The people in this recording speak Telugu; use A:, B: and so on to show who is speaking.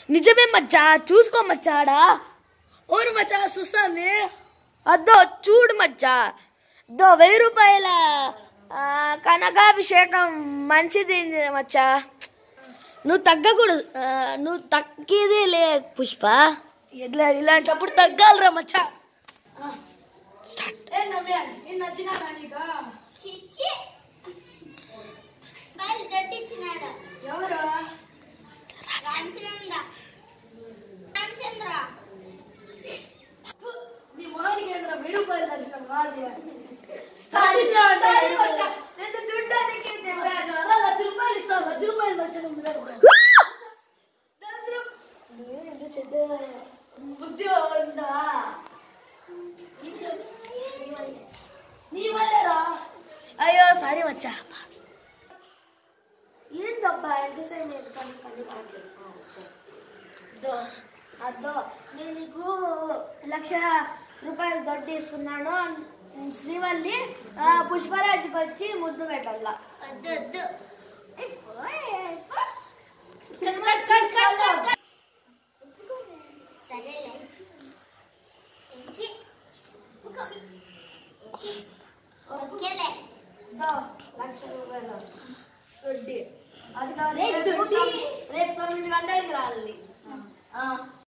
A: నిజమే మచ్చా చూసుకో మచ్చాడా ఓరు మచ్చా చూస్తాంది అద్దో చూడు మచ్చా దో వెయ్యి రూపాయల ఆ, కనకాభిషేకం మంచిది మచ్చా నువ్వు తగ్గకూడదు ఆ, నువ్వు తగ్గేదే లే పుష్ప ఇట్లా ఇలాంటప్పుడు తగ్గాలిరా మచ్చా స్టార్ట్
B: చిచ్చి బయలు దట్టించినాడు
C: ఎవరు
B: రామచంద్ర రామచంద్ర
C: నీ మొహానికి ఏంద్రా వెయ్యి రూపాయలు దర్శనం కాదు
A: నేను చూడ్డానికి చెప్పాను
C: లక్ష రూపాయలు ఇస్తాను లక్ష రూపాయలు దర్శనం
A: బుద్ధి ఉందా
C: నీ వల్లేరా
A: అయ్యో సారీ మచ్చా ఏందబ్బా ఎంతసేపు నేను పని పని కావట్లేదు అద్దో అద్దో నేను నీకు లక్ష రూపాయలు దొడ్డి ఇస్తున్నాను శ్రీవల్లి ఆ, పుష్పరాజుకి వచ్చి ముద్దు పెట్టాల
B: వద్దు వద్దు సరే చి చి ఓకేలే
A: దో, లక్ష రూపాయలు దొడ్డి అది కాదు
C: రేపు
A: రేపు
C: దొడ్డి.
A: తొమ్మిది- రేపు తొమ్మిది గంటలకి రావాలి ఆ.